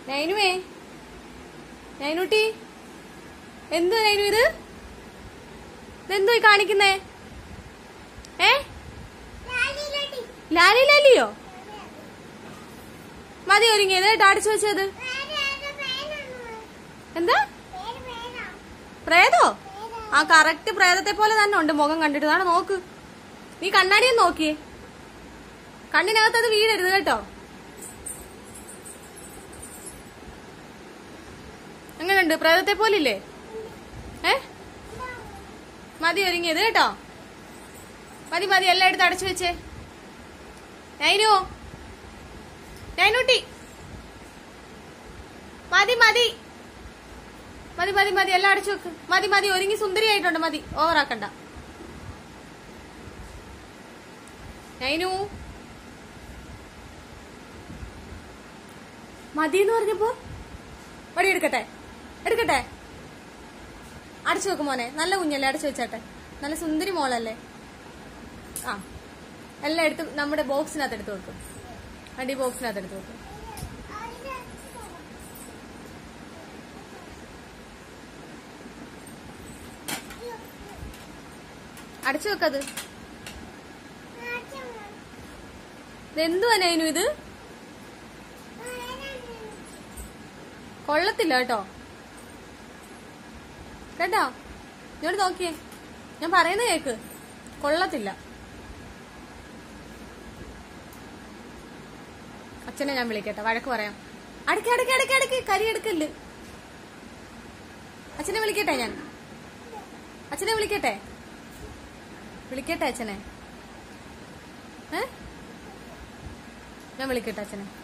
നൈനുവേ നൈനുട്ടി എന്ത് നൈനു ഇത് ഇതെന്തോ ഈ കാണിക്കുന്നേ ഏ ലാലി ലാലിയോ മതി ഒരുങ്ങിയത് കേട്ടോ അടിച്ചു വെച്ചത് എന്താ പ്രേതോ ആ കറക്റ്റ് പ്രേതത്തെ പോലെ തന്നെ ഉണ്ട് മുഖം കണ്ടിട്ട്താണ് നോക്ക് നീ കണ്ണാടിയും നോക്കിയേ കണ്ണിനകത്ത് അത് വീഴരുത് കേട്ടോ എങ്ങനെയുണ്ട് പ്രേതത്തെ പോലില്ലേ ഏ മതി ഒരുങ്ങിയത് കേട്ടോ മതി മതി എല്ലാം എടുത്ത് അടച്ചു വെച്ചേ നൈനു നൈനുട്ടി മതി മതി മതി മതി മതി എല്ലാം അടച്ചു വെക്ക് മതി മതി ഒരുങ്ങി സുന്ദരിയായിട്ടുണ്ട് മതി ഓവറാക്കണ്ട നൈനു മതി എന്ന് പറഞ്ഞപ്പോ വടി എടുക്കട്ടെ എടുക്കട്ടെ അടച്ചു വെക്കും മോനെ നല്ല കുഞ്ഞല്ലേ അടച്ചു വെച്ചാട്ടെ നല്ല സുന്ദരി മോളല്ലേ ആ എല്ലാം എടുത്ത് നമ്മുടെ ബോക്സിനകത്ത് എടുത്ത് വെക്കും അടി ബോക്സിനകത്ത് എടുത്ത് വെക്കും അടച്ചു വെക്കത് ഇതെന്തുവാ നൈനു ഇത് കൊള്ളത്തില്ല കേട്ടോ കേട്ടോ ഇങ്ങോട്ട് നോക്കിയേ ഞാൻ പറയുന്നത് കേക്ക് കൊള്ളത്തില്ല അച്ഛനെ ഞാൻ വിളിക്കട്ടെ വഴക്ക് പറയാം അടക്കി അടക്കി അടക്കി അടക്കി കരി എടുക്കല്ല് അച്ഛനെ വിളിക്കട്ടെ ഞാൻ അച്ഛനെ വിളിക്കട്ടെ വിളിക്കട്ടെ അച്ഛനെ ഏ ഞാൻ വിളിക്കട്ടെ അച്ഛനെ